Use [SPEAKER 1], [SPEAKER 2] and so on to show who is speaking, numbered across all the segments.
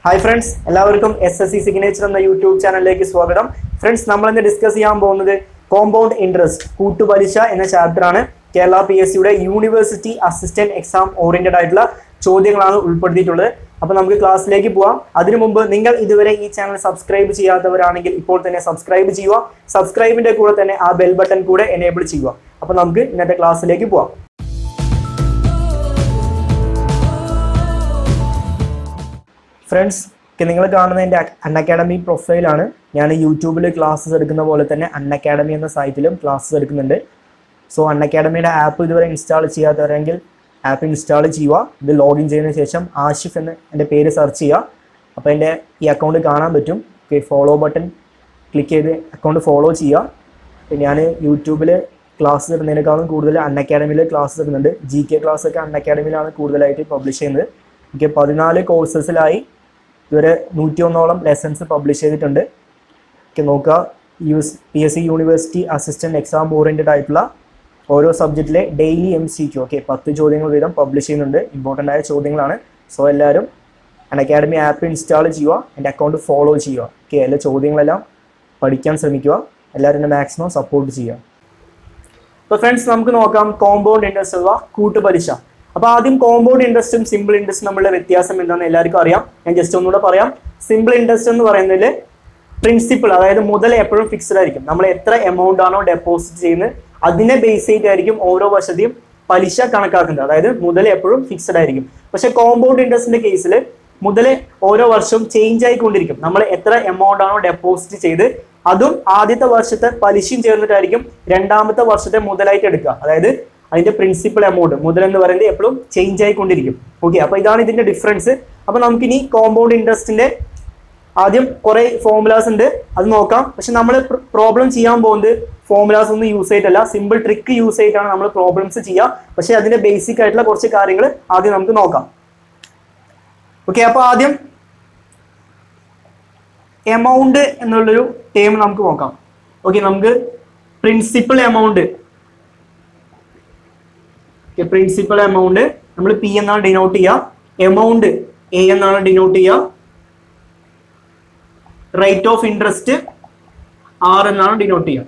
[SPEAKER 1] hi friends എല്ലാവർക്കും S S C signature എന്ന YouTube ചാനലിലേക്ക് സ്വാഗതം ഫ്രണ്ട്സ് നമ്മൾ ഇന്ന് ഡിസ്കസ് ചെയ്യാൻ പോകുന്നത് കോമ്പൗണ്ട് ഇൻട്രസ്റ്റ് കൂട്ടുപലിശ എന്ന ചാപ്റ്റർ ആണ് കേരള പി എസ് സിയുടെ യൂണിവേഴ്സിറ്റി അസിസ്റ്റന്റ് എക്സാം ഓറിയന്റഡ് ആയിട്ടുള്ള ചോദ്യങ്ങളാണ് ഉൾപ്പെടുത്തിയിട്ടുള്ളത് അപ്പോൾ നമുക്ക് ക്ലാസ്സിലേക്ക് പോവാം അതിനു മുമ്പ് നിങ്ങൾ ഇതുവരെ ഈ ചാനൽ സബ്സ്ക്രൈബ് ചെയ്യാത്തവരാണെങ്കിൽ ഇപ്പോൾ തന്നെ സബ്സ്ക്രൈബ് ചെയ്യുക സബ്സ്ക്രൈബിന്റെ കൂടെ തന്നെ ആ ബെൽ ബട്ടൺ കൂടെ എനേബിൾ ചെയ്യുക അപ്പോൾ നമുക്ക് ഇന്നത്തെ ക്ലാസ്സിലേക്ക് പോവാം ഫ്രണ്ട്സ് നിങ്ങൾ കാണുന്ന എൻ്റെ അൺ അക്കാഡമി പ്രൊഫൈലാണ് ഞാൻ യൂട്യൂബിൽ ക്ലാസ്സസ് എടുക്കുന്ന പോലെ തന്നെ അൺ അക്കാഡമി എന്ന സൈറ്റിലും ക്ലാസ്സസ് എടുക്കുന്നുണ്ട് സോ അൺ അക്കാഡമിയുടെ ആപ്പ് ഇതുവരെ ഇൻസ്റ്റാൾ ചെയ്യാത്തവരെങ്കിൽ ആപ്പ് ഇൻസ്റ്റാൾ ചെയ്യുക ഇത് ലോഗിൻ ചെയ്തതിന് ശേഷം ആഷിഫ് എന്ന് എൻ്റെ പേര് സെർച്ച് ചെയ്യുക അപ്പോൾ എൻ്റെ ഈ അക്കൗണ്ട് കാണാൻ പറ്റും ഓക്കെ ഫോളോ ബട്ടൺ ക്ലിക്ക് ചെയ്ത് അക്കൗണ്ട് ഫോളോ ചെയ്യുക പിന്നെ ഞാൻ യൂട്യൂബിൽ ക്ലാസ് ഇടുന്നതിനേക്കാളും കൂടുതൽ അൺ അക്കാഡമിയിൽ ക്ലാസ് ഇടുന്നുണ്ട് ജി കെ ക്ലാസ് ഒക്കെ അൺ അക്കാഡമിയിലാണ് കൂടുതലായിട്ട് പബ്ലിഷ് ചെയ്യുന്നത് എനിക്ക് പതിനാല് കോഴ്സസിലായി ഇതുവരെ നൂറ്റി ഒന്നോളം ലെസൺസ് പബ്ലിഷ് ചെയ്തിട്ടുണ്ട് ഒക്കെ നോക്കുക use P S C university assistant exam oriented ആയിട്ടുള്ള ഓരോ സബ്ജക്റ്റിലെ daily M C Q okay പത്ത് ചോദ്യങ്ങൾ വീതം പബ്ലിഷ് ചെയ്യുന്നുണ്ട് ഇമ്പോർട്ടൻ്റ് ആയ ചോദ്യങ്ങളാണ് സോ എല്ലാവരും അൺ അക്കാഡമി ആപ്പ് ഇൻസ്റ്റാൾ ചെയ്യുക എൻ്റെ അക്കൗണ്ട് ഫോളോ ചെയ്യുക ഓക്കെ എല്ലാ ചോദ്യങ്ങളെല്ലാം പഠിക്കാൻ ശ്രമിക്കുക എല്ലാവരും എന്നെ മാക്സിമം സപ്പോർട്ട് ചെയ്യുക അപ്പോൾ ഫ്രണ്ട്സ് നമുക്ക് നോക്കാം കോമ്പൗണ്ട് ഇൻട്രസ്റ്റ് അഥവാ കൂട്ടുപലിശ അപ്പോൾ ആദ്യം കോമ്പൗണ്ട് ഇൻട്രസ്റ്റും സിമ്പിൾ ഇൻട്രസ്റ്റും തമ്മിലുള്ള വ്യത്യാസം എന്താണെന്ന് എല്ലാവർക്കും അറിയാം ഞാൻ ജസ്റ്റ് ഒന്നുകൂടെ പറയാം സിമ്പിൾ ഇൻട്രസ്റ്റ് എന്ന് പറയുന്നതിൽ പ്രിൻസിപ്പിൾ അതായത് മുതൽ എപ്പോഴും ഫിക്സ്ഡ് ആയിരിക്കും നമ്മൾ എത്ര എമൗണ്ട് ആണോ ഡെപ്പോസിറ്റ് ചെയ്യുന്നത് അതിനെ ബേസ് ചെയ്തിട്ടായിരിക്കും ഓരോ വർഷത്തെയും പലിശ കണക്കാക്കുന്നത് അതായത് മുതൽ എപ്പോഴും ഫിക്സ്ഡ് ആയിരിക്കും പക്ഷെ കോമ്പൗണ്ട് ഇൻട്രസ്റ്റിന്റെ കേസിൽ മുതൽ ഓരോ വർഷവും ചേഞ്ച് ആയിക്കൊണ്ടിരിക്കും നമ്മൾ എത്ര എമൗണ്ട് ആണോ ഡെപ്പോസിറ്റ് ചെയ്ത് അതും ആദ്യത്തെ വർഷത്തെ പലിശയും ചേർന്നിട്ടായിരിക്കും രണ്ടാമത്തെ വർഷത്തെ മുതലായിട്ട് എടുക്കുക അതായത് അതിന്റെ പ്രിൻസിപ്പൽ എമൗണ്ട് മുതൽ എന്ന് പറയുന്നത് എപ്പോഴും ചേഞ്ച് ആയിക്കൊണ്ടിരിക്കും ഓക്കെ അപ്പൊ ഇതാണ് ഇതിന്റെ ഡിഫറൻസ് അപ്പൊ നമുക്കിനി കോമ്പൗണ്ട് ഇൻട്രസ്റ്റിന്റെ ആദ്യം കുറെ ഫോർമുലാസ് ഉണ്ട് അത് നോക്കാം പക്ഷെ നമ്മൾ പ്രോബ്ലം ചെയ്യാൻ പോകുന്നത് ഫോർമുലാസ് ഒന്നും യൂസ് ചെയ്തിട്ടല്ല സിമ്പിൾ ട്രിക്ക് യൂസ് ചെയ്തിട്ടാണ് നമ്മൾ പ്രോബ്ലംസ് ചെയ്യുക പക്ഷെ അതിന്റെ ബേസിക് ആയിട്ടുള്ള കുറച്ച് കാര്യങ്ങൾ ആദ്യം നമുക്ക് നോക്കാം ഓക്കെ അപ്പൊ ആദ്യം എമൗണ്ട് എന്നുള്ളൊരു ടേം നമുക്ക് നോക്കാം ഓക്കെ നമുക്ക് പ്രിൻസിപ്പൽ എമൗണ്ട് പ്രിൻസിപ്പൽ എമൗണ്ട് നമ്മൾ പി എന്നാണ് ഡിനോട്ട് ചെയ്യുക എമൗണ്ട് എ എന്നാണ് ഡിനോട്ട് ചെയ്യുക റേറ്റ് ഓഫ് ഇൻട്രസ്റ്റ് ആർ എന്നാണ് ഡിനോട്ട് ചെയ്യുക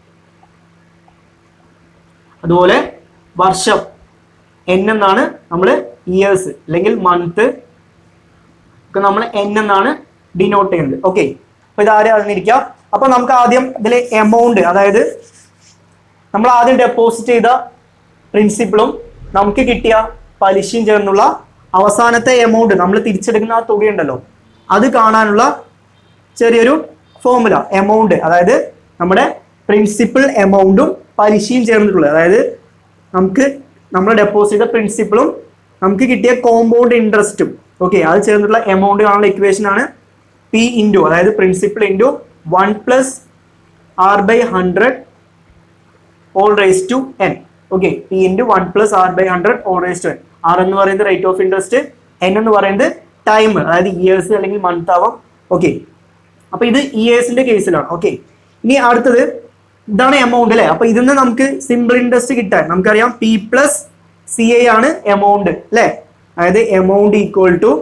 [SPEAKER 1] അതുപോലെ വർഷം എൻ എന്നാണ് നമ്മൾ ഇയേഴ്സ് അല്ലെങ്കിൽ മന്ത് ഒക്കെ നമ്മൾ എൻ എന്നാണ് ഡിനോട്ട് ചെയ്യുന്നത് ഓക്കെ അപ്പൊ ഇതാരും അറിഞ്ഞിരിക്കുക അപ്പൊ നമുക്ക് ആദ്യം ഇതിൽ എമൗണ്ട് അതായത് നമ്മൾ ആദ്യം ഡെപ്പോസിറ്റ് ചെയ്ത പ്രിൻസിപ്പിളും നമുക്ക് കിട്ടിയ പലിശയും ചേർന്നുള്ള അവസാനത്തെ എമൗണ്ട് നമ്മൾ തിരിച്ചെടുക്കുന്ന ആ തുകയുണ്ടല്ലോ അത് കാണാനുള്ള ചെറിയൊരു ഫോർമുല എമൗണ്ട് അതായത് നമ്മുടെ പ്രിൻസിപ്പിൾ എമൗണ്ടും പലിശയും ചേർന്നിട്ടുള്ളത് അതായത് നമുക്ക് നമ്മൾ ഡെപ്പോസിറ്റ് ചെയ്ത പ്രിൻസിപ്പിളും നമുക്ക് കിട്ടിയ കോമ്പൗണ്ട് ഇൻട്രസ്റ്റും ഓക്കെ അത് ചേർന്നിട്ടുള്ള എമൗണ്ട് കാണുന്ന ഇക്വേഷൻ ആണ് പി ഇൻറ്റു അതായത് principal into one plus R by hundred whole raise to N okay P into one plus R by hundred whole raise to N R എന്ന് പറയുന്നത് റേറ്റ് ഓഫ് ഇൻട്രസ്റ്റ് എൻ എന്ന് പറയുന്നത് time അതായത് years അല്ലെങ്കിൽ month ആവാം okay അപ്പൊ ഇത് ഇയേഴ്സിന്റെ കേസിലാണ് ഓക്കെ ഇനി അടുത്തത് ഇതാണ് എമൗണ്ട് അല്ലെ അപ്പൊ ഇതിന്ന് നമുക്ക് സിമ്പിൾ ഇൻട്രസ്റ്റ് കിട്ടാൻ നമുക്കറിയാം പി പ്ലസ് സി ഐ ആണ് എമൗണ്ട് അല്ലെ അതായത് എമൗണ്ട് ഈക്വൽ ടു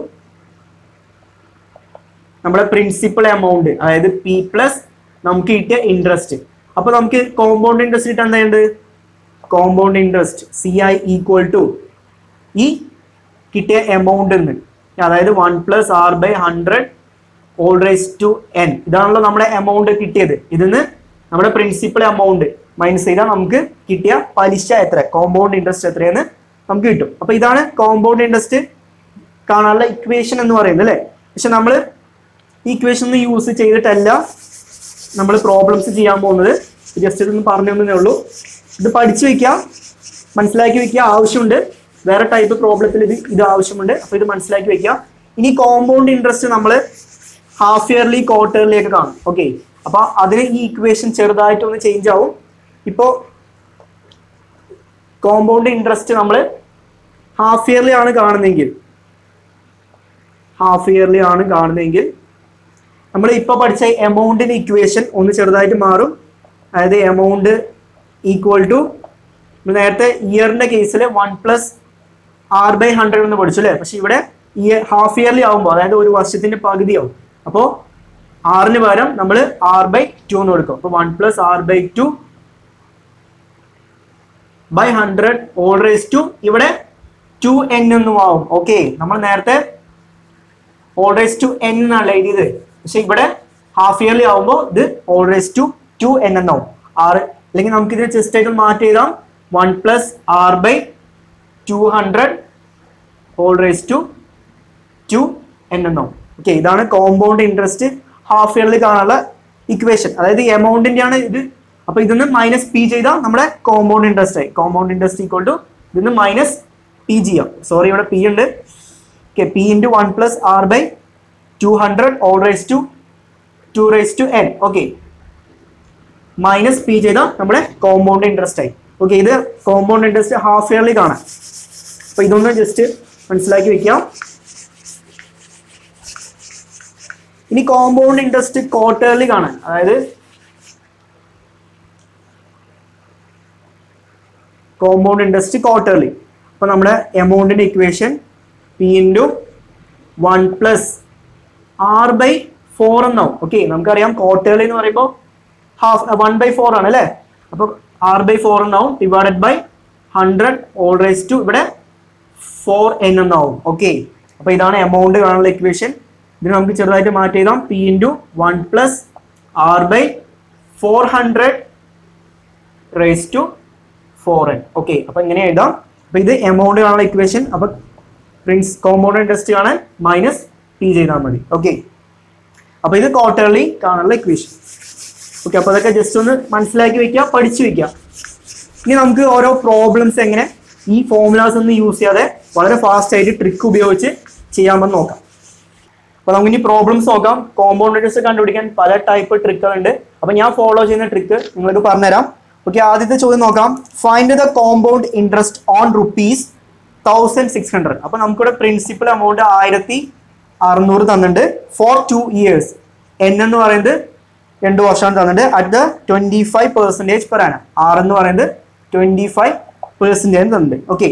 [SPEAKER 1] നമ്മുടെ പ്രിൻസിപ്പൽ എമൗണ്ട് അതായത് പി പ്ലസ് നമുക്ക് കിട്ടിയ ഇൻട്രസ്റ്റ് അപ്പൊ നമുക്ക് കോമ്പൗണ്ട് ഇൻട്രസ്റ്റ് കിട്ടാൻ എന്താ compound interest C I equal to ഈ കിട്ടിയ എമൗണ്ട് എന്ന് അതായത് one plus R by hundred whole raise to N ഇതാണല്ലോ നമ്മുടെ എമൗണ്ട് കിട്ടിയത് ഇതിന്ന് നമ്മുടെ പ്രിൻസിപ്പൽ എമൗണ്ട് മൈനസ് ചെയ്താൽ നമുക്ക് കിട്ടിയ പലിശ എത്ര കോമ്പൗണ്ട് ഇൻട്രസ്റ്റ് എത്രയെന്ന് നമുക്ക് കിട്ടും അപ്പൊ ഇതാണ് കോമ്പൗണ്ട് ഇൻട്രസ്റ്റ് കാണാനുള്ള ഇക്വേഷൻ എന്ന് പറയുന്നത് അല്ലേ പക്ഷെ നമ്മൾ ഈ ഇക്വേഷൻ ഒന്നും യൂസ് ചെയ്തിട്ടല്ല നമ്മൾ പ്രോബ്ലംസ് ചെയ്യാൻ പോകുന്നത് ജസ്റ്റ് ഇതൊന്ന് പറഞ്ഞു തന്നേ ഉള്ളൂ ഇത് പഠിച്ചു വെക്കുക മനസ്സിലാക്കി വെക്കുക ആവശ്യമുണ്ട് വേറെ ടൈപ്പ് പ്രോബ്ലത്തിൽ ഇത് ഇത് ആവശ്യമുണ്ട് അപ്പോൾ ഇത് മനസ്സിലാക്കി വെക്കുക ഇനി കോമ്പൗണ്ട് ഇൻട്രസ്റ്റ് നമ്മൾ ഹാഫ് ഇയർലി ക്വാർട്ടർലി ഒക്കെ കാണും ഓക്കെ അപ്പൊ അതിന് ഈ ഇക്വേഷൻ ചെറുതായിട്ടൊന്ന് ചേഞ്ച് ആവും ഇപ്പോൾ കോമ്പൗണ്ട് ഇൻട്രസ്റ്റ് നമ്മൾ ഹാഫ് ഇയർലി ആണ് കാണുന്നതെങ്കിൽ ഹാഫ് ഇയർലി ആണ് കാണുന്നതെങ്കിൽ നമ്മൾ ഇപ്പോൾ പഠിച്ച എമൗണ്ടിന്റെ ഇക്വേഷൻ ഒന്ന് ചെറുതായിട്ട് മാറും അതായത് എമൗണ്ട് ഈക്വൽ ടു നേരത്തെ ഇയറിന്റെ കേസിൽ one plus R by hundred എന്ന് പഠിച്ചു അല്ലേ പക്ഷെ ഇവിടെ ഈ ഹാഫ് ഇയർലി ആവുമ്പോൾ അതായത് ഒരു വർഷത്തിന്റെ പകുതിയാവും അപ്പോൾ ആറിന് പകരം നമ്മൾ ആർ ബൈ ടു എന്ന് കൊടുക്കും അപ്പോൾ one plus R by two by hundred whole raise to ഇവിടെ ടു എൻ എന്നും ആവും ഓക്കെ നമ്മൾ നേരത്തെ ഓൾ റേസ് ടു എൻ എന്നാണ് എഴുതിയത് പക്ഷെ ഇവിടെ ഹാഫ് ഇയർലി ആവുമ്പോൾ ഇത് whole raise to two N എന്നാവും ആറ് അല്ലെങ്കിൽ നമുക്ക് ഇതിനെ ജസ്റ്റ് ആയിട്ട് മാറ്റി എഴുതാം one plus R by two hundred whole raise to two N എന്നാവും ഓക്കെ ഇതാണ് കോമ്പൗണ്ട് ഇൻട്രസ്റ്റ് ഹാഫ് ഇയർലി കാണാനുള്ള ഇക്വേഷൻ അതായത് ഈ എമൗണ്ടിന്റെ ആണ് ഇത് അപ്പൊ ഇതിന്ന് മൈനസ് പി ചെയ്താൽ നമ്മുടെ കോമ്പൗണ്ട് ഇൻട്രസ്റ്റ് ആയി കോമ്പൗണ്ട് ഇൻട്രസ്റ്റ് ഈക്വൽ ടു ഇതിന്ന് മൈനസ് പി ചെയ്യാം സോറി ഇവിടെ പി ഉണ്ട് okay P into one plus R by two hundred whole raise to two raise to N okay minus P ചെയ്താൽ നമ്മുടെ compound interest ആയി okay ഇത് compound interest half yearly കാണാം അപ്പൊ ഇതൊന്ന് ജസ്റ്റ് മനസ്സിലാക്കി വെക്കാം ഇനി കോമ്പൗണ്ട് ഇൻട്രസ്റ്റ് ക്വാർട്ടേർലി കാണാൻ അതായത് കോമ്പൗണ്ട് ഇൻട്രസ്റ്റ് ക്വാർട്ടർലി അപ്പോൾ നമ്മുടെ എമൗണ്ടിൻ്റെ equation P into one plus R by four എന്നാവും ഓക്കെ നമുക്കറിയാം ക്വാർട്ടർലി എന്ന് പറയുമ്പോൾ ഹാഫ് വൺ ബൈ ഫോർ ആണ് അല്ലേ അപ്പോൾ ആർ ബൈ ഫോർ എന്നാവും divided by hundred whole raise to ഇവിടെ ഫോർ എൻ എന്നാവും ഓക്കെ അപ്പോൾ ഇതാണ് എമൗണ്ട് കാണാനുള്ള ഇക്വേഷൻ ഇതിന് നമുക്ക് ചെറുതായിട്ട് മാറ്റി എഴുതാം P into one plus R by four hundred raise to four N okay അപ്പൊ ഇങ്ങനെ എഴുതാം അപ്പൊ ഇത് എമൗണ്ട് കാണാനുള്ള ഇക്വേഷൻ അപ്പൊ പ്രിൻസ് കോമ്പൗണ്ട് ഇൻട്രസ്റ്റ് കാണാൻ മൈനസ് പി ചെയ്താൽ മതി ഓക്കെ അപ്പൊ ഇത് ക്വാർട്ടർലി കാണാനുള്ള ഇക്വേഷൻ ഓക്കെ അപ്പൊ അതൊക്കെ ജസ്റ്റ് ഒന്ന് മനസ്സിലാക്കി വെക്കുക പഠിച്ചു വെക്കുക ഇനി നമുക്ക് ഓരോ പ്രോബ്ലംസ് എങ്ങനെ ഈ ഫോർമുലാസ് ഒന്നും യൂസ് ചെയ്യാതെ വളരെ ഫാസ്റ്റ് ആയിട്ട് ട്രിക്ക് ഉപയോഗിച്ച് ചെയ്യാമെന്ന് നോക്കാം അപ്പൊ നമുക്ക് ഇനി പ്രോബ്ലംസ് നോക്കാം കോമ്പൗണ്ട് ഇൻട്രസ്റ്റ് കണ്ടുപിടിക്കാൻ പല ടൈപ്പ് ട്രിക്കുകൾ ഉണ്ട് അപ്പൊ ഞാൻ ഫോളോ ചെയ്യുന്ന ട്രിക്ക് നിങ്ങൾക്ക് പറഞ്ഞുതരാം ഓക്കെ ആദ്യത്തെ ചോദ്യം നോക്കാം find the compound interest on rupees thousand six hundred അപ്പൊ നമുക്കിവിടെ പ്രിൻസിപ്പൽ എമൗണ്ട് ആയിരത്തി അറുന്നൂറ് തന്നിട്ടുണ്ട് ഫോർ ടു ഇയേഴ്സ് എൻ എന്ന് പറയുന്നത് രണ്ട് വർഷമാണ് തന്നിട്ടുണ്ട് at the twenty five percentage per ആണ് ആർ എന്ന് പറയുന്നത് ട്വന്റി ഫൈവ് പെർസെൻറ്റേജ് തന്നിട്ടുണ്ട് ഓക്കെ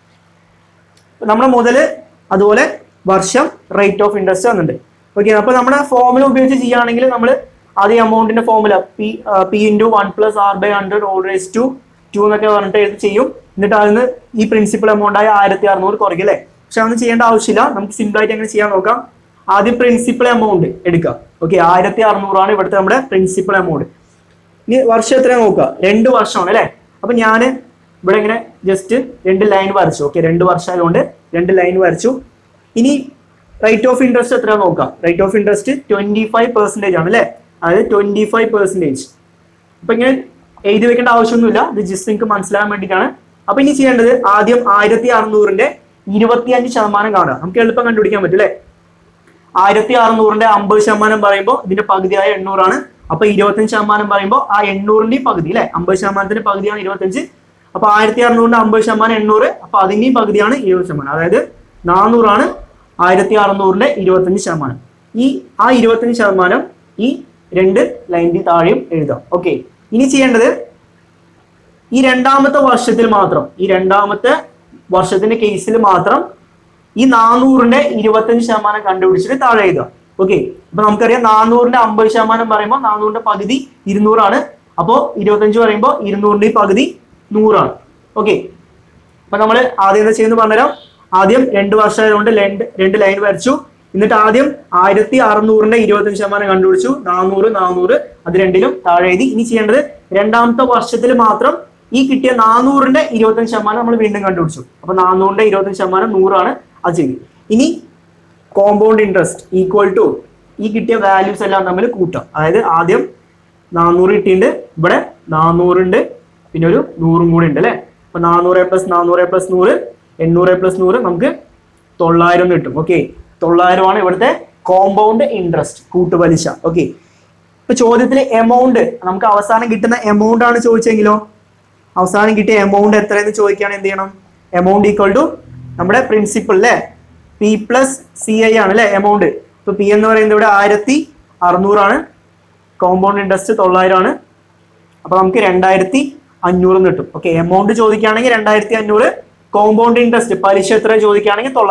[SPEAKER 1] നമ്മുടെ മുതൽ അതുപോലെ വർഷം റേറ്റ് ഓഫ് ഇൻട്രസ്റ്റ് വന്നിട്ടുണ്ട് ഓക്കെ അപ്പൊ നമ്മുടെ ഫോമുല ഉപയോഗിച്ച് ചെയ്യുകയാണെങ്കിൽ നമ്മൾ ആദ്യം എമൗണ്ടിന്റെ formula P P into one plus R by hundred whole raise to two എന്നൊക്കെ പറഞ്ഞിട്ട് എഴുതി ചെയ്യും എന്നിട്ട് അതിന് ഈ പ്രിൻസിപ്പൽ എമൗണ്ട് ആയ ആയിരത്തി അറുന്നൂറ് കുറയ്ക്കും അല്ലേ പക്ഷെ അതൊന്നും ചെയ്യേണ്ട ആവശ്യമില്ല നമുക്ക് സിമ്പിൾ ആയിട്ട് എങ്ങനെ ചെയ്യാൻ നോക്കാം ആദ്യം പ്രിൻസിപ്പൽ എമൗണ്ട് എടുക്കുക ഓക്കെ ആയിരത്തി അറുന്നൂറാണ് ഇവിടുത്തെ നമ്മുടെ പ്രിൻസിപ്പൽ എമൗണ്ട് ഇനി വർഷം എത്രയാണ് നോക്കുക രണ്ട് വർഷമാണ് അല്ലേ അപ്പൊ ഞാൻ ഇവിടെ ഇങ്ങനെ ജസ്റ്റ് രണ്ട് ലൈൻ വരച്ചു ഓക്കെ രണ്ട് വർഷം ആയതുകൊണ്ട് രണ്ട് ലൈൻ വരച്ചു ഇനി റേറ്റ് ഓഫ് ഇൻട്രസ്റ്റ് എത്രയാണ് നോക്കാം rate of interest twenty five percentage ആണ് അല്ലേ അതായത് ട്വന്റി ഫൈവ് പെർസെൻറ്റേജ് അപ്പൊ ഇങ്ങനെ എഴുതി വെക്കേണ്ട ആവശ്യമൊന്നുമില്ല ഇത് ജസ്റ്റ് നിങ്ങൾക്ക് മനസ്സിലാകാൻ വേണ്ടിയിട്ടാണ് അപ്പൊ ഇനി ചെയ്യേണ്ടത് ആദ്യം ആയിരത്തി അറുന്നൂറിന്റെ ഇരുപത്തിയഞ്ച് ശതമാനം കാണുക നമുക്ക് എളുപ്പം കണ്ടുപിടിക്കാൻ പറ്റും അല്ലേ ആയിരത്തി അറുന്നൂറിന്റെ അമ്പത് ശതമാനം പറയുമ്പോൾ ഇതിന്റെ പകുതിയായ എണ്ണൂറാണ് അപ്പൊ ഇരുപത്തഞ്ച് ശതമാനം പറയുമ്പോൾ ആ എണ്ണൂറിന്റെയും പകുതി അല്ലെ അമ്പത് ശതമാനത്തിന്റെ പകുതിയാണ് ഇരുപത്തഞ്ച് അപ്പൊ ആയിരത്തി അറുന്നൂറിന്റെ അമ്പത് ശതമാനം എണ്ണൂറ് അപ്പൊ അതിന്റെയും പകുതിയാണ് ഇരുപത് ശതമാനം അതായത് നാനൂറാണ് ആയിരത്തി അറുന്നൂറിന്റെ ഇരുപത്തഞ്ച് ശതമാനം ഈ ആ ഇരുപത്തഞ്ച് ശതമാനം ഈ രണ്ട് ലൈനിന്റെ താഴെയും എഴുതാം ഓക്കെ ഇനി ചെയ്യേണ്ടത് ഈ രണ്ടാമത്തെ വർഷത്തിൽ മാത്രം ഈ രണ്ടാമത്തെ വർഷത്തിന്റെ കേസിൽ മാത്രം ഈ നാനൂറിന്റെ ഇരുപത്തഞ്ച് ശതമാനം കണ്ടുപിടിച്ചിട്ട് താഴെ എഴുതുക ഓക്കെ അപ്പൊ നമുക്കറിയാം നാനൂറിന്റെ അമ്പത് ശതമാനം പറയുമ്പോൾ നാനൂറിന്റെ പകുതി ഇരുന്നൂറാണ് അപ്പോൾ ഇരുപത്തഞ്ച് പറയുമ്പോൾ ഇരുന്നൂറിന്റെ പകുതി നൂറാണ് ഓക്കെ അപ്പൊ നമ്മൾ ആദ്യം എന്താ ചെയ്യുന്നത് പറഞ്ഞുതരാം ആദ്യം രണ്ട് വർഷമായതുകൊണ്ട് രണ്ട് രണ്ട് ലൈൻ വരച്ചു എന്നിട്ട് ആദ്യം ആയിരത്തി അറുന്നൂറിന്റെ ഇരുപത്തഞ്ച് ശതമാനം കണ്ടുപിടിച്ചു നാനൂറ് നാനൂറ് അത് രണ്ടിലും താഴെ എഴുതി ഇനി ചെയ്യേണ്ടത് രണ്ടാമത്തെ വർഷത്തിൽ മാത്രം ഈ കിട്ടിയ നാനൂറിന്റെ ഇരുപത്തഞ്ച് ശതമാനം നമ്മൾ വീണ്ടും കണ്ടുപിടിച്ചു അപ്പൊ നാനൂറിന്റെ ഇരുപത്തഞ്ച് ശതമാനം നൂറാണ് അത് ചെയ്തു ഇനി കോമ്പൗണ്ട് ഇൻട്രസ്റ്റ് ഈക്വൽ ടു ഈ കിട്ടിയ വാല്യൂസ് എല്ലാം തമ്മിൽ കൂട്ടാം അതായത് ആദ്യം നാനൂറ് കിട്ടിയിട്ടുണ്ട് ഇവിടെ നാനൂറുണ്ട് പിന്നെ ഒരു നൂറും കൂടി ഉണ്ട് അല്ലേ അപ്പൊ നാനൂറ് പ്ലസ് നാനൂറ് പ്ലസ് നൂറ് എണ്ണൂറ് പ്ലസ് നൂറ് നമുക്ക് തൊള്ളായിരം എന്ന് കിട്ടും ഓക്കെ തൊള്ളായിരമാണ് ഇവിടുത്തെ കോമ്പൗണ്ട് ഇൻട്രസ്റ്റ് കൂട്ടുപലിശ ഓക്കെ ഇപ്പൊ ചോദ്യത്തിലെ എമൗണ്ട് നമുക്ക് അവസാനം കിട്ടുന്ന എമൗണ്ട് ആണ് ചോദിച്ചെങ്കിലോ അവസാനം കിട്ടിയ എമൗണ്ട് എത്രയെന്ന് ചോദിക്കുകയാണെങ്കിൽ എന്ത് ചെയ്യണം എമൗണ്ട് ഈക്വൽ ടു നമ്മുടെ പ്രിൻസിപ്പിൾ അല്ലേ പി പ്ലസ് സി ഐ ആണ് അല്ലേ എമൗണ്ട് ഇപ്പൊ പി എന്ന് പറയുന്നത് ഇവിടെ ആയിരത്തി അറുന്നൂറാണ് കോമ്പൗണ്ട് ഇൻട്രസ്റ്റ് തൊള്ളായിരം ആണ് അപ്പൊ നമുക്ക് രണ്ടായിരത്തി അഞ്ഞൂറ് കിട്ടും ഓക്കെ എമൗണ്ട് ചോദിക്കുകയാണെങ്കിൽ രണ്ടായിരത്തി അഞ്ഞൂറ് കോമ്പൗണ്ട് ഇൻട്രസ്റ്റ് പലിശ എത്ര ചോദിക്കുകയാണെങ്കിൽ തൊള്ളായിരം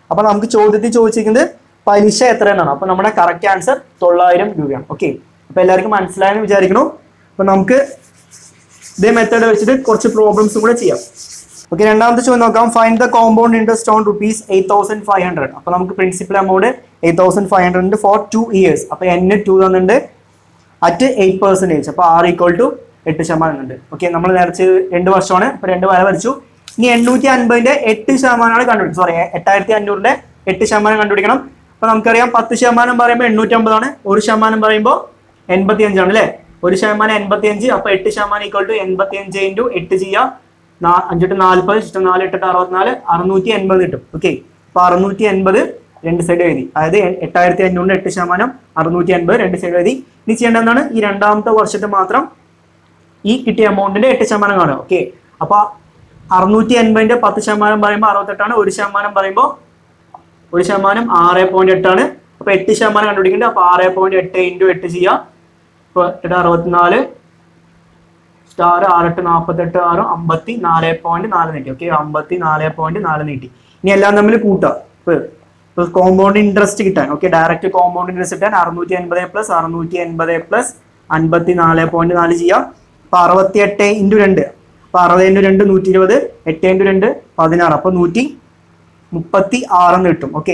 [SPEAKER 1] അപ്പൊ നമുക്ക് ചോദ്യത്തിൽ ചോദിച്ചിരിക്കുന്നത് പലിശ എത്ര എന്നാണ് അപ്പൊ നമ്മുടെ കറക്റ്റ് ആൻസർ തൊള്ളായിരം രൂപയാണ് ഓക്കെ അപ്പൊ എല്ലാവർക്കും മനസ്സിലായെന്ന് വിചാരിക്കണു അപ്പൊ നമുക്ക് ഇതേ മെത്തേഡ് വെച്ചിട്ട് കുറച്ച് പ്രോബ്ലംസും കൂടെ ചെയ്യാം ഓക്കെ രണ്ടാമത്തെ ചോദ്യം നോക്കാം find the compound interest on rupees eight thousand five hundred അപ്പൊ നമുക്ക് principal amount eight thousand five hundred for two years അപ്പൊ എൻ ടു തന്നിട്ടുണ്ട് അറ്റ് എയ്റ്റ് പെർസെൻറ്റേജ് അപ്പോൾ ആർ ഈക്വൽ ടു എട്ട് ശതമാനം ഉണ്ട് ഓക്കെ നമ്മൾ നേരത്തെ രണ്ട് വർഷമാണ് അപ്പോൾ രണ്ട് വര വരച്ചു ഇനി എണ്ണൂറ്റി അൻപതിന്റെ എട്ട് ശതമാനമാണ് കണ്ടുപിടിച്ചത് സോറി എട്ടായിരത്തി അഞ്ഞൂറിന്റെ എട്ട് ശതമാനം കണ്ടുപിടിക്കണം അപ്പോൾ നമുക്കറിയാം പത്ത് ശതമാനം പറയുമ്പോൾ എണ്ണൂറ്റി അമ്പതാണ് ഒരു ശതമാനം പറയുമ്പോൾ എൺപത്തി അഞ്ചാണ് അല്ലേ ഒരു ശതമാനം എൺപത്തി അഞ്ച് അപ്പോൾ എട്ട് ശതമാനം ഈക്വൽ ടു എൺപത്തി അഞ്ച് ഇൻറ്റു എട്ട് ചെയ്യാം നാ- അഞ്ചെട്ട് നാൽപ്പത് ചുറ്റും നാല് എട്ട് അറുപത്തിനാല് അറുന്നൂറ്റി എൺപത് കിട്ടും ഓക്കെ അപ്പോൾ അറുന്നൂറ്റി എൺപത് രണ്ട് സൈഡ് എഴുതി അതായത് എ- എട്ടായിരത്തി അഞ്ഞൂറിന്റെ എട്ട് ശതമാനം അറുന്നൂറ്റി എൺപത് രണ്ട് സൈഡ് എഴുതി ഇനി ചെയ്യേണ്ടതാണ് ഈ രണ്ടാമത്തെ വർഷത്തെ മാത്രം ഈ കിട്ടിയ എമൗണ്ടിന്റെ എട്ട് ശതമാനം കാണുക ഓക്കെ അപ്പൊ അറുന്നൂറ്റി എൺപതിന്റെ പത്ത് ശതമാനം പറയുമ്പോൾ അറുപത്തെട്ടാണ് ഒരു ശതമാനം പറയുമ്പോൾ ഒരു ശതമാനം ആറ് പോയിന്റ് എട്ടാണ് അപ്പൊ എട്ട് ശതമാനം കണ്ടുപിടിക്കേണ്ടത് അപ്പൊ ആറ് പോയിന്റ് എട്ട് ഇൻറ്റു എട്ട് ചെയ്യാം ഇപ്പൊ എട്ട് അറുപത്തിനാല് സ്റ്റാർ ആറെട്ട് നാൽപ്പത്തെട്ട് ആറ് അമ്പത്തി നാല് പോയിന്റ് നാല് നീട്ടി ഓക്കെ അമ്പത്തി നാല് പോയിന്റ് നാല് നീട്ടി ഇനി എല്ലാം തമ്മിൽ കൂട്ടുക ഇപ്പൊ ഇപ്പൊ കോമ്പൗണ്ട് ഇൻട്രസ്റ്റ് കിട്ടാൻ ഓക്കെ ഡയറക്റ്റ് കോമ്പൗണ്ട് ഇൻട്രസ്റ്റ് കിട്ടാൻ അറുന്നൂറ്റി എൺപത് പ്ലസ് അറുന്നൂറ്റി എൺപത് പ്ലസ് അൻപത്തി നാല് പോയിന്റ് നാല് ചെയ്യാം അപ്പൊ അറുപത്തി എട്ട് ഇൻറ്റു രണ്ട് അപ്പൊ അറുപത് ഇൻറ്റു രണ്ട് നൂറ്റി ഇരുപത് എട്ട് ഇൻറ്റു രണ്ട് പതിനാറ് അപ്പൊ നൂറ്റി മുപ്പത്തി ആറെന്ന് കിട്ടും ഓക്കെ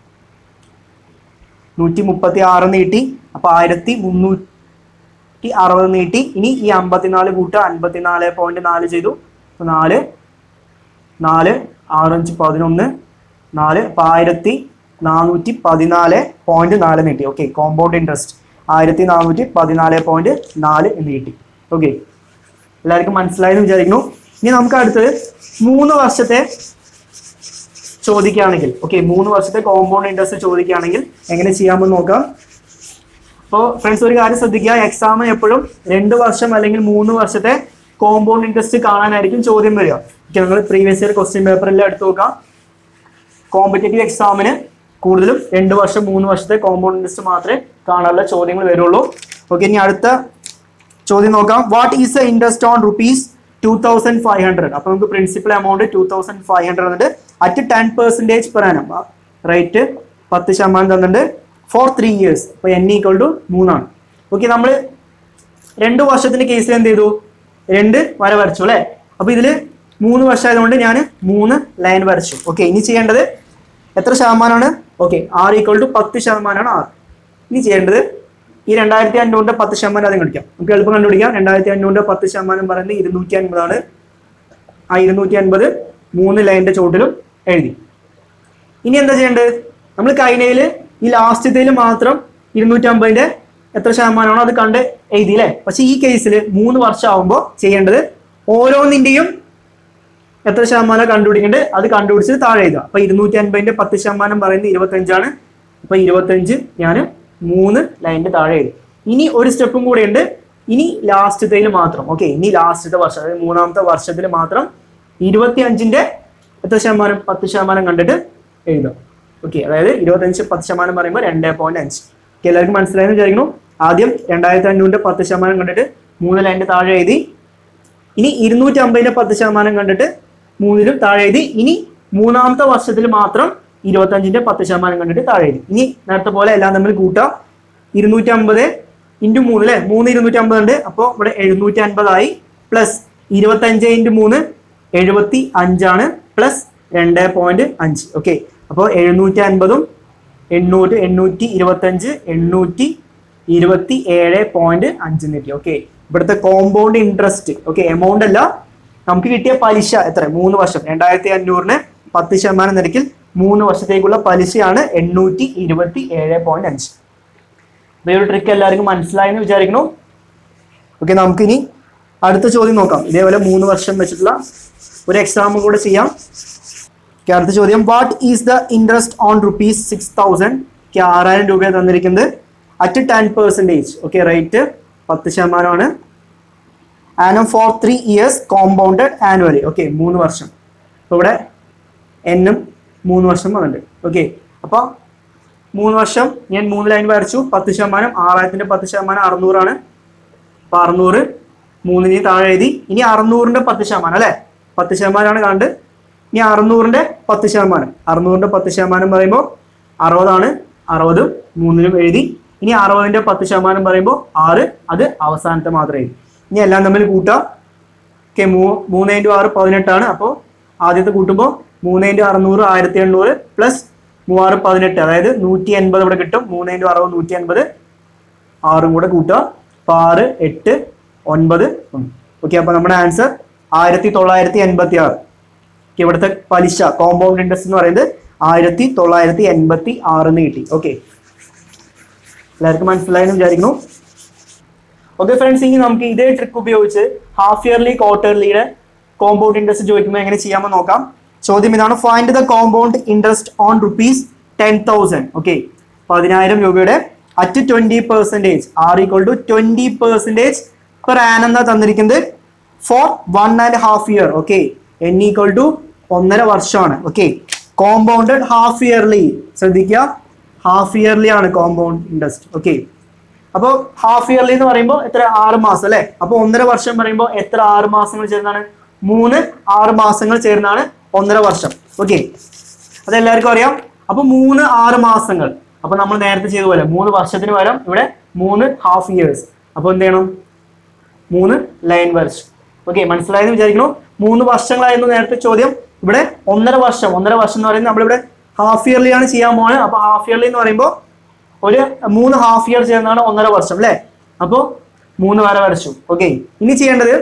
[SPEAKER 1] നൂറ്റി മുപ്പത്തി ആറ് നീട്ടി അപ്പൊ ആയിരത്തി മുന്നൂറ്റി അറുപത് നീട്ടി ഇനി ഈ അമ്പത്തിനാല് കൂട്ടുക അൻപത്തിനാല് പോയിന്റ് നാല് ചെയ്തു അപ്പൊ നാല് നാല് ആറഞ്ച് പതിനൊന്ന് നാല് അപ്പൊ ആയിരത്തി നാനൂറ്റി പതിനാല് പോയിന്റ് നാല് നീട്ടി ഓക്കെ കോമ്പൗണ്ട് ഇൻട്രസ്റ്റ് ആയിരത്തി നാനൂറ്റി പതിനാല് പോയിന്റ് നാല് എന്ന് കിട്ടി ഓക്കെ എല്ലാവർക്കും മനസ്സിലായെന്ന് വിചാരിക്കുന്നു ഇനി നമുക്ക് അടുത്തത് മൂന്ന് വർഷത്തെ ചോദിക്കുകയാണെങ്കിൽ ഓക്കെ മൂന്ന് വർഷത്തെ കോമ്പൗണ്ട് ഇൻട്രസ്റ്റ് ചോദിക്കുകയാണെങ്കിൽ എങ്ങനെ ചെയ്യാമെന്ന് നോക്കാം അപ്പോൾ ഫ്രണ്ട്സ് ഒരു കാര്യം ശ്രദ്ധിക്കുക എക്സാം എപ്പോഴും രണ്ട് വർഷം അല്ലെങ്കിൽ മൂന്ന് വർഷത്തെ കോമ്പൗണ്ട് ഇൻട്രസ്റ്റ് കാണാനായിരിക്കും ചോദ്യം വരിക ഓക്കെ നിങ്ങൾ പ്രീവിയസ് ഇയർ ക്വസ്റ്റ്യൻ പേപ്പറെല്ലാം എടുത്തു നോക്കാം കോമ്പറ്റേറ്റീവ് എക്സാമിന് കൂടുതലും രണ്ട് വർഷം മൂന്ന് വർഷത്തെ കോമ്പൗണ്ട് ഇൻട്രസ്റ്റ് മാത്രമേ കാണാനുള്ള ചോദ്യങ്ങൾ വരുള്ളൂ ഓക്കെ ഇനി അടുത്ത ചോദ്യം നോക്കാം what is the interest on rupees two thousand five hundred അപ്പൊ നമുക്ക് principal amount two thousand five hundred ഉണ്ട് at ten percentage per annum rate പത്ത് ശതമാനം തന്നിട്ടുണ്ട് ഫോർ ത്രീ ഇയേഴ്സ് അപ്പൊ എൻ ഈക്വൾ ടു മൂന്നാണ് ഓക്കെ നമ്മൾ രണ്ട് വർഷത്തിന്റെ കേസിൽ എന്ത് ചെയ്തു രണ്ട് വര വരച്ചു അല്ലേ അപ്പൊ ഇതില് മൂന്ന് വർഷം ആയതുകൊണ്ട് ഞാൻ മൂന്ന് ലൈൻ വരച്ചു ഓക്കെ ഇനി ചെയ്യേണ്ടത് എത്ര ശതമാനമാണ് ഓക്കെ ആർ ഈക്വൾ ടു പത്ത് ശതമാനമാണ് ആർ ഇനി ചെയ്യേണ്ടത് ഈ രണ്ടായിരത്തി അഞ്ഞൂറിന്റെ പത്ത് ശതമാനം ആദ്യം കണ്ടിക്കാം നമുക്ക് എളുപ്പം കണ്ടുപിടിക്കാം രണ്ടായിരത്തി അഞ്ഞൂറിന്റെ പത്ത് ശതമാനം പറയുന്നത് ഇരുന്നൂറ്റി അൻപതാണ് ആ ഇരുന്നൂറ്റി അൻപത് മൂന്ന് ലൈനിന്റെ ചോട്ടിലും എഴുതി ഇനി എന്താ ചെയ്യേണ്ടത് നമ്മൾ കൈനയിൽ ഈ ലാസ്റ്റത്തേൽ മാത്രം ഇരുന്നൂറ്റി അമ്പതിന്റെ എത്ര ശതമാനമാണോ അത് കണ്ട് എഴുതി അല്ലേ പക്ഷെ ഈ കേസിൽ മൂന്ന് വർഷം ആവുമ്പോൾ ചെയ്യേണ്ടത് ഓരോന്നിന്റെയും എത്ര ശതമാനം കണ്ടുപിടിക്കേണ്ടത് അത് കണ്ടുപിടിച്ച് താഴെ എഴുതുക അപ്പൊ ഇരുന്നൂറ്റി അൻപതിന്റെ പത്ത് ശതമാനം പറയുന്നത് ഇരുപത്തഞ്ചാണ് അപ്പൊ ഇരുപത്തഞ്ച് ഞാൻ മൂന്ന് ലൈനിന്റെ താഴെ എഴുതി ഇനി ഒരു സ്റ്റെപ്പും കൂടെ ഉണ്ട് ഇനി ലാസ്റ്റത്തേൽ മാത്രം ഓക്കെ ഇനി ലാസ്റ്റത്തെ വർഷം അതായത് മൂന്നാമത്തെ വർഷത്തിൽ മാത്രം ഇരുപത്തി അഞ്ചിന്റെ എത്ര ശതമാനം പത്ത് ശതമാനം കണ്ടിട്ട് എഴുതാം ഓക്കെ അതായത് ഇരുപത്തഞ്ച് പത്ത് ശതമാനം പറയുമ്പോൾ രണ്ട് പോയിന്റ് അഞ്ച് ഓക്കെ എല്ലാവർക്കും മനസ്സിലായെന്ന് വിചാരിക്കുന്നു ആദ്യം രണ്ടായിരത്തി അഞ്ഞൂറിന്റെ പത്ത് ശതമാനം കണ്ടിട്ട് മൂന്ന് ലൈനിന്റെ താഴെ എഴുതി ഇനി ഇരുന്നൂറ്റി അമ്പതിന്റെ പത്ത് ശതമാനം കണ്ടിട്ട് മൂന്നിലും താഴെ എഴുതി ഇനി മൂന്നാമത്തെ വർഷത്തിൽ മാത്രം ഇരുപത്തഞ്ചിന്റെ പത്ത് ശതമാനം കണ്ടിട്ട് താഴെ എഴുതി ഇനി നേരത്തെ പോലെ എല്ലാം തമ്മിൽ കൂട്ടാം ഇരുന്നൂറ്റി അമ്പത് ഇൻറ്റു മൂന്ന് അല്ലെ മൂന്ന് ഇരുന്നൂറ്റി അമ്പത് ഉണ്ട് അപ്പോൾ ഇവിടെ എഴുന്നൂറ്റി അൻപതായി പ്ലസ് ഇരുപത്തഞ്ച് ഇൻറ്റു മൂന്ന് എഴുപത്തി അഞ്ചാണ് പ്ലസ് രണ്ട് പോയിന്റ് അഞ്ച് ഓക്കെ അപ്പോൾ എഴുന്നൂറ്റി അൻപതും എണ്ണൂറ് എണ്ണൂറ്റി ഇരുപത്തഞ്ച് എണ്ണൂറ്റി ഇരുപത്തി ഏഴ് പോയിന്റ് അഞ്ച് കിട്ടി ഓക്കെ ഇവിടുത്തെ കോമ്പൗണ്ട് ഇൻട്രസ്റ്റ് ഓക്കെ എമൗണ്ട് അല്ല നമുക്ക് കിട്ടിയ പലിശ എത്ര മൂന്ന് വർഷം രണ്ടായിരത്തി അഞ്ഞൂറിന് പത്ത് ശതമാനം നിരക്കിൽ മൂന്ന് വർഷത്തേക്കുള്ള പലിശയാണ് എണ്ണൂറ്റി ഇരുപത്തി ഏഴ് പോയിന്റ് അഞ്ച് അപ്പോൾ ഈ ഒരു ട്രിക്ക് എല്ലാവർക്കും മനസ്സിലായെന്ന് വിചാരിക്കുന്നു ഓക്കെ നമുക്കിനി അടുത്ത ചോദ്യം നോക്കാം ഇതേപോലെ മൂന്ന് വർഷം വെച്ചിട്ടുള്ള ഒരു എക്സാം കൂടെ ചെയ്യാം ഓക്കെ, അടുത്ത ചോദ്യം what is the interest on rupees six thousand ആറായിരം രൂപ തന്നിരിക്കുന്നത് at ten percentage okay rate പത്ത് ശതമാനമാണ് annum for three years compounded annually okay മൂന്ന് വർഷം അപ്പോൾ ഇവിടെ എന്നും മൂന്ന് വർഷം വന്നിട്ടുണ്ട് ഓക്കെ അപ്പോൾ മൂന്ന് വർഷം ഞാൻ മൂന്ന് ലൈൻ വരച്ചു പത്ത് ശതമാനം ആറായിരത്തിൻ്റെ പത്ത് ശതമാനം അറുന്നൂറാണ് അപ്പോൾ അറുന്നൂറ് മൂന്നിന് താഴെ എഴുതി ഇനി അറുന്നൂറിൻ്റെ പത്ത് ശതമാനം അല്ലേ പത്ത് ശതമാനമാണ് കണ്ട് ഇനി അറുന്നൂറിന്റെ പത്ത് ശതമാനം അറുന്നൂറിന്റെ പത്ത് ശതമാനം പറയുമ്പോൾ അറുപതാണ് അറുപതും മൂന്നിനും എഴുതി ഇനി അറുപതിന്റെ പത്ത് ശതമാനം പറയുമ്പോൾ ആറ് അത് അവസാനത്തെ മാത്രം എഴുതി ഇനി എല്ലാം തമ്മിൽ കൂട്ടാം ഓക്കെ മൂ മൂന്ന് ഇൻറ്റു ആറ് പതിനെട്ടാണ് അപ്പോൾ ആദ്യത്തെ കൂട്ടുമ്പോൾ മൂന്ന് ഇൻറ്റു അറുന്നൂറ് ആയിരത്തി എണ്ണൂറ് പ്ലസ് മൂവാറ് പതിനെട്ട് അതായത് നൂറ്റി എൺപത് ഇവിടെ കിട്ടും മൂന്ന് ഇൻറ്റു അറുപത് നൂറ്റി എൺപത് ആറും കൂടെ കൂട്ടുക അപ്പോൾ ആറ് എട്ട് ഒൻപത് ഓക്കെ അപ്പോൾ നമ്മുടെ ആൻസർ ആയിരത്തി തൊള്ളായിരത്തി എൺപത്തി ആറ് ഓക്കെ ഇവിടുത്തെ പലിശ കോമ്പൗണ്ട് ഇൻട്രസ്റ്റ് എന്ന് പറയുന്നത് ആയിരത്തി തൊള്ളായിരത്തി എൺപത്തി ആറിന് കിട്ടി ഓക്കെ എല്ലാവർക്കും മനസ്സിലായെന്ന് വിചാരിക്കുന്നു ഓക്കെ ഫ്രണ്ട്സ് ഇനി നമുക്ക് ഇതേ ട്രിക്ക് ഉപയോഗിച്ച് ഹാഫ് ഇയർലി ക്വാർട്ടർലിയുടെ കോമ്പൗണ്ട് ഇൻട്രസ്റ്റ് ചോദിക്കുമ്പോൾ എങ്ങനെ ചെയ്യാമെന്ന് നോക്കാം ചോദ്യം ഇതാണ് find the compound interest on rupees ten thousand okay പതിനായിരം രൂപയുടെ at twenty percentage R equal to twenty percentage per an എന്നാ തന്നിരിക്കുന്നത് for one and half year okay N equal to ഒന്നര വർഷമാണ് ഓക്കെ കോമ്പൗണ്ടഡ് ഹാഫ് ഇയർലി ശ്രദ്ധിക്കുക half yearly ആണ് compound interest okay അപ്പോൾ half yearly എന്ന് പറയുമ്പോൾ എത്ര ആറ് മാസം അല്ലെ അപ്പോൾ ഒന്നര വർഷം പറയുമ്പോൾ എത്ര ആറ് മാസങ്ങൾ ചേർന്നാണ് മൂന്ന് ആറ് മാസങ്ങൾ ചേർന്നാണ് ഒന്നര വർഷം ഓക്കെ അതെല്ലാവർക്കും അറിയാം അപ്പൊ മൂന്ന് ആറ് മാസങ്ങൾ അപ്പൊ നമ്മൾ നേരത്തെ ചെയ്ത പോലെ മൂന്ന് വർഷത്തിന് പകരം ഇവിടെ മൂന്ന് ഹാഫ് ഇയേഴ്സ് അപ്പൊ എന്ത് ചെയ്യണം മൂന്ന് ലൈൻ വരച്ചു ഓക്കെ മനസ്സിലായെന്ന് വിചാരിക്കുന്നു മൂന്ന് വർഷങ്ങളായിരുന്നു നേരത്തെ ചോദ്യം ഇവിടെ ഒന്നര വർഷം ഒന്നര വർഷം എന്ന് പറയുന്നത് നമ്മളിവിടെ ഹാഫ് ഇയർലി ആണ് ചെയ്യാൻ പോകുന്നത് അപ്പൊ ഹാഫ് ഇയർലി എന്ന് പറയുമ്പോൾ ഒരു മൂന്ന് ഹാഫ് ഇയർ ചേർന്നാണ് ഒന്നര വർഷം അല്ലേ അപ്പോൾ മൂന്ന് വര വരച്ചു ഓക്കെ ഇനി ചെയ്യേണ്ടത്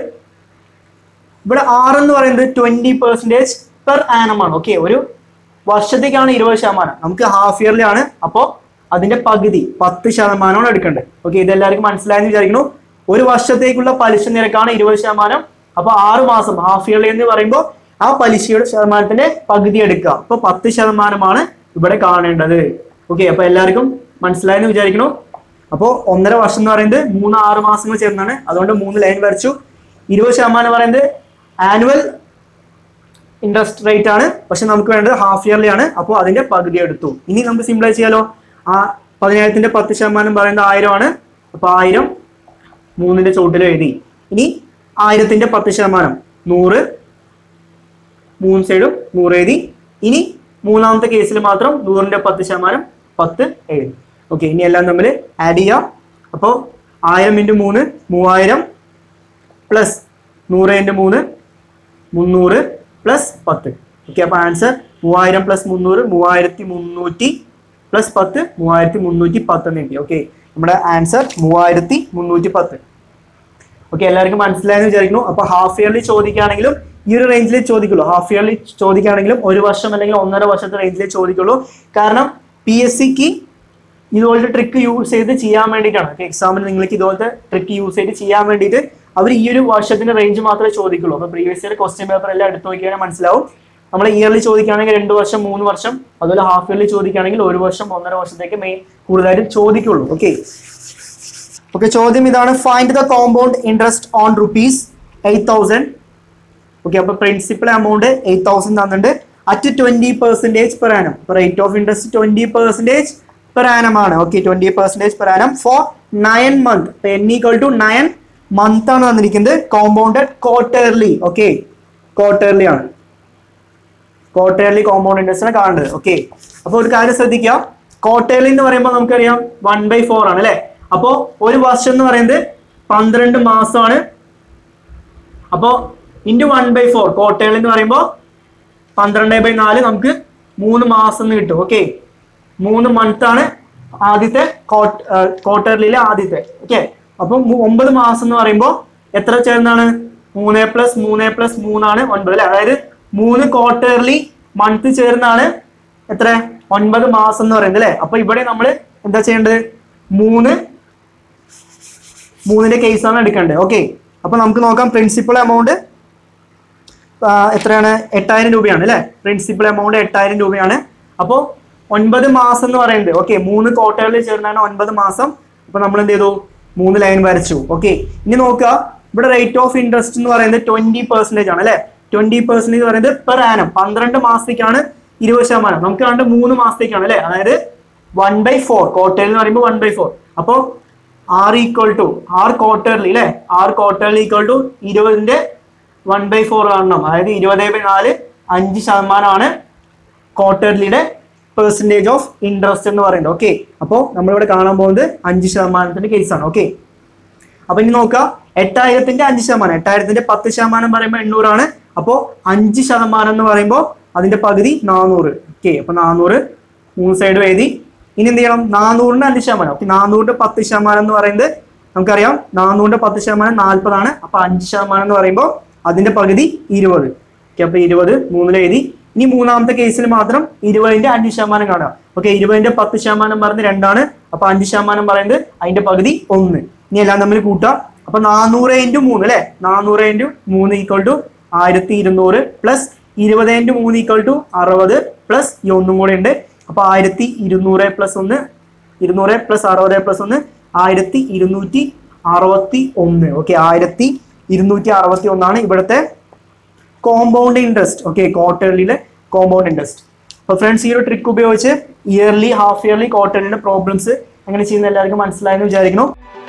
[SPEAKER 1] ഇവിടെ ആറ് എന്ന് പറയുന്നത് ട്വന്റി പെർസെൻറ്റേജ് പെർ ആനം ആണ് ഓക്കെ ഒരു വർഷത്തേക്കാണ് ഇരുപത് ശതമാനം നമുക്ക് ഹാഫ് ഇയർലി ആണ് അപ്പോൾ അതിന്റെ പകുതി പത്ത് ശതമാനമാണ് എടുക്കേണ്ടത് ഓക്കെ ഇതെല്ലാവർക്കും മനസ്സിലായെന്ന് വിചാരിക്കുന്നു ഒരു വർഷത്തേക്കുള്ള പലിശ നിരക്കാണ് ഇരുപത് ശതമാനം അപ്പോൾ ആറ് മാസം ഹാഫ് ഇയർലി എന്ന് പറയുമ്പോൾ ആ പലിശയുടെ ശതമാനത്തിന്റെ പകുതി എടുക്കുക അപ്പോൾ പത്ത് ശതമാനമാണ് ഇവിടെ കാണേണ്ടത് ഓക്കെ അപ്പൊ എല്ലാവർക്കും മനസ്സിലായെന്ന് വിചാരിക്കുന്നു അപ്പോൾ ഒന്നര വർഷം എന്ന് പറയുന്നത് മൂന്ന് ആറ് മാസങ്ങൾ ചേർന്നാണ് അതുകൊണ്ട് മൂന്ന് ലൈൻ വരച്ചു ഇരുപത് ശതമാനം പറയുന്നത് ആനുവൽ ഇൻട്രസ്റ്റ് റേറ്റ് ആണ് പക്ഷെ നമുക്ക് വേണ്ടത് ഹാഫ് ഇയർലി ആണ് അപ്പോൾ അതിന്റെ പകുതി എടുത്തു ഇനി നമുക്ക് സിമ്പിളായി ചെയ്യാലോ ആ പതിനായിരത്തിന്റെ പത്ത് ശതമാനം പറയുന്നത് ആയിരം ആണ് അപ്പോൾ ആയിരം മൂന്നിന്റെ ചോട്ടിൽ എഴുതി ഇനി ആയിരത്തിന്റെ പത്ത് ശതമാനം നൂറ് മൂന്ന് സൈഡും നൂറ് എഴുതി ഇനി മൂന്നാമത്തെ കേസിൽ മാത്രം നൂറിന്റെ പത്ത് ശതമാനം പത്ത് എഴുതി ഓക്കെ ഇനി എല്ലാം തമ്മിൽ ആഡ് ചെയ്യാം അപ്പോൾ ആയിരം ഇൻറ്റു മൂന്ന് മൂവായിരം പ്ലസ് നൂറ് ഇൻറ്റു മൂന്ന് മുന്നൂറ് പ്ലസ് പത്ത് ഓക്കെ അപ്പോൾ ആൻസർ മൂവായിരം പ്ലസ് മുന്നൂറ് മൂവായിരത്തി മുന്നൂറ്റി പ്ലസ് പത്ത് മൂവായിരത്തി മുന്നൂറ്റി പത്ത് എന്ന് കിട്ടി ഓക്കെ നമ്മുടെ ആൻസർ മൂവായിരത്തി മുന്നൂറ്റി പത്ത് ഓക്കെ എല്ലാവർക്കും മനസ്സിലായെന്ന് വിചാരിക്കുന്നു അപ്പൊ ഹാഫ് ഇയർലി ചോദിക്കുകയാണെങ്കിലും ഈ ഒരു റേഞ്ചിൽ ചോദിക്കുള്ളൂ ഹാഫ് ഇയർലി ചോദിക്കുകയാണെങ്കിലും ഒരു വർഷം അല്ലെങ്കിൽ ഒന്നര വർഷത്തെ റേഞ്ചിൽ ചോദിക്കുള്ളൂ കാരണം പി എസ് സിക്ക് ഇതുപോലത്തെ ട്രിക്ക് യൂസ് ചെയ്ത് ചെയ്യാൻ വേണ്ടിയിട്ടാണ് എക്സാമിന് നിങ്ങൾക്ക് ഇതുപോലത്തെ ട്രിക്ക് യൂസ് ചെയ്ത് ചെയ്യാൻ വേണ്ടിയിട്ട് അവർ ഈ ഒരു വർഷത്തിന്റെ റേഞ്ച് മാത്രമേ ചോദിക്കുള്ളൂ അപ്പൊ പ്രീവിയസ് ഇയർ ക്വസ്റ്റ്യൻ പേപ്പർ എല്ലാം എടുത്ത് നോക്കിയാൽ മനസ്സിലാവും നമ്മൾ ഇയർലി ചോദിക്കുകയാണെങ്കിൽ രണ്ട് വർഷം മൂന്ന് വർഷം അതുപോലെ ഹാഫ് ഇയർലി ചോദിക്കുകയാണെങ്കിൽ ഒരു വർഷം ഒന്നര വർഷത്തേക്ക് മെയിൻ കൂടുതലായിട്ട് ചോദിക്കുള്ളൂ ഓക്കെ ഓക്കെ ചോദ്യം ഇതാണ് find the compound interest on rupees eight thousand okay അപ്പൊ പ്രിൻസിപ്പൽ എമൗണ്ട് എയ്റ്റ് തൗസൻഡ് തന്നിട്ടുണ്ട് at twenty percentage per annum rate of interest twenty percentage per annum ആണ് okay twenty percentage per annum for nine month N equal to nine month ആണ് തന്നിരിക്കുന്നത് compounded quarterly okay quarterly ആണ് quarterly compound interest ആണ് കാണേണ്ടത് okay അപ്പോൾ ഒരു കാര്യം ശ്രദ്ധിക്കുക ക്വാർട്ടർലി എന്ന് പറയുമ്പോൾ നമുക്കറിയാം വൺ ബൈ ഫോർ ആണ് അല്ലെ അപ്പോൾ ഒരു വർഷം എന്ന് പറയുന്നത് പന്ത്രണ്ട് മാസമാണ് അപ്പോൾ into one by four quarterly എന്ന് പറയുമ്പോൾ പന്ത്രണ്ട് ബൈ നാല് നമുക്ക് മൂന്ന് മാസം എന്ന് കിട്ടും ഓക്കെ മൂന്ന് മന്ത് ആണ് ആദ്യത്തെ ക്വാർട്ടറിലെ ആദ്യത്തെ ഓക്കെ അപ്പം മു- ഒമ്പത് മാസം എന്ന് പറയുമ്പോൾ എത്ര ചേർന്നാണ് മൂന്ന് പ്ലസ് മൂന്ന് പ്ലസ് മൂന്നാണ് ഒൻപത് അല്ലെ അതായത് മൂന്ന് ക്വാർട്ടർലി മന്ത് ചേർന്നാണ് എത്ര ഒൻപത് മാസം എന്ന് പറയുന്നത് അല്ലെ അപ്പൊ ഇവിടെ നമ്മൾ എന്താ ചെയ്യേണ്ടത് മൂന്ന് മൂന്നിന്റെ കേസാണ് എടുക്കേണ്ടത് ഓക്കെ അപ്പൊ നമുക്ക് നോക്കാം പ്രിൻസിപ്പൽ എമൗണ്ട് എത്രയാണ് എട്ടായിരം രൂപയാണ് അല്ലെ പ്രിൻസിപ്പൽ എമൗണ്ട് എട്ടായിരം രൂപയാണ് അപ്പോൾ ഒൻപത് മാസം എന്ന് പറയുന്നത് ഓക്കെ മൂന്ന് ക്വാർട്ടറിൽ ചേർന്നാണ് ഒൻപത് മാസം അപ്പൊ നമ്മൾ എന്ത് ചെയ്തു മൂന്ന് ലൈൻ വരച്ചു ഓക്കെ ഇനി നോക്കുക ഇവിടെ റേറ്റ് ഓഫ് ഇൻട്രസ്റ്റ് എന്ന് പറയുന്നത് ട്വന്റി പെർസെന്റേജ് ആണ് അല്ലെ ട്വന്റി പെർസെന്റേജ് പറയുന്നത് പെർ ആനം പന്ത്രണ്ട് മാസത്തേക്കാണ് ഇരുപത് ശതമാനം നമുക്ക് കണ്ട് മൂന്ന് മാസത്തേക്കാണ് അല്ലെ അതായത് വൺ ബൈ ഫോർ ക്വാർട്ടറിൽ എന്ന് പറയുമ്പോൾ വൺ ബൈ ഫോർ അപ്പോൾ R equal to R quarterly അല്ലെ ആർ ക്വാർട്ടർലി ഈക്വൽ ടു ഇരുപതിന്റെ വൺ ബൈ ഫോർ കാണണം അതായത് ഇരുപത് ബൈ നാല് അഞ്ച് ശതമാനമാണ് ക്വാർട്ടർലിയുടെ പെർസെൻറ്റേജ് ഓഫ് ഇൻട്രസ്റ്റ് എന്ന് പറയുന്നത് ഓക്കെ അപ്പോൾ നമ്മളിവിടെ കാണാൻ പോകുന്നത് അഞ്ച് ശതമാനത്തിന്റെ കേസാണ് ഓക്കെ അപ്പൊ ഇനി നോക്കുക എട്ടായിരത്തിന്റെ അഞ്ച് ശതമാനം എട്ടായിരത്തിന്റെ പത്ത് ശതമാനം പറയുമ്പോൾ എണ്ണൂറാണ് അപ്പോൾ അഞ്ച് ശതമാനം എന്ന് പറയുമ്പോൾ അതിന്റെ പകുതി നാനൂറ് ഓക്കെ അപ്പൊ നാനൂറ് മൂന്ന് സൈഡ് എഴുതി ഇനി എന്ത് ചെയ്യണം നാനൂറിന്റെ അഞ്ച് ശതമാനം ഓക്കെ നാനൂറിന്റെ പത്ത് ശതമാനം എന്ന് പറയുന്നത് നമുക്കറിയാം നാനൂറിന്റെ പത്ത് ശതമാനം നാൽപ്പതാണ് അപ്പൊ അഞ്ച് ശതമാനം എന്ന് പറയുമ്പോൾ അതിന്റെ പകുതി ഇരുപത് ഓക്കെ അപ്പൊ ഇരുപത് മൂന്നിൽ എഴുതി ഇനി മൂന്നാമത്തെ കേസിൽ മാത്രം ഇരുപതിന്റെ അഞ്ച് ശതമാനം കാണാം ഓക്കെ ഇരുപതിന്റെ പത്ത് ശതമാനം പറയുന്നത് രണ്ടാണ് അപ്പൊ അഞ്ച് ശതമാനം പറയുന്നത് അതിന്റെ പകുതി ഒന്ന് ഇനി എല്ലാം തമ്മിൽ കൂട്ടാം അപ്പൊ നാനൂറ് ഇൻറ്റു മൂന്ന് അല്ലെ നാനൂറ് ഇൻറ്റു മൂന്ന് ഈക്വൽ ടു ആയിരത്തി ഇരുന്നൂറ് പ്ലസ് ഇരുപത് ഇൻറ്റു മൂന്ന് ഈക്വൽ ടു അറുപത് പ്ലസ് ഈ ഒന്നും കൂടെ ഉണ്ട് അപ്പൊ ആയിരത്തി ഇരുന്നൂറ് പ്ലസ് ഒന്ന് ഇരുന്നൂറ് പ്ലസ് അറുപത് പ്ലസ് ഒന്ന് ആയിരത്തി ഇരുന്നൂറ്റി അറുപത്തി ഒന്ന് ഓക്കെ ആയിരത്തി ഇരുന്നൂറ്റി അറുപത്തി ഒന്നാണ് ഇവിടുത്തെ കോമ്പൗണ്ട് ഇൻട്രസ്റ്റ് ഓക്കെ ക്വാർട്ടർലിയിലെ കോമ്പൗണ്ട് ഇൻട്രസ്റ്റ് അപ്പോൾ ഫ്രണ്ട്സ് ഈ ഒരു ട്രിക്ക് ഉപയോഗിച്ച് ഇയർലി ഹാഫ് ഇയർലി ക്വാർട്ടർലിയുടെ പ്രോബ്ലംസ് എങ്ങനെ ചെയ്യുന്ന എല്ലാവർക്കും മനസ്സിലായെന്ന് വിചാരിക്കുന്നു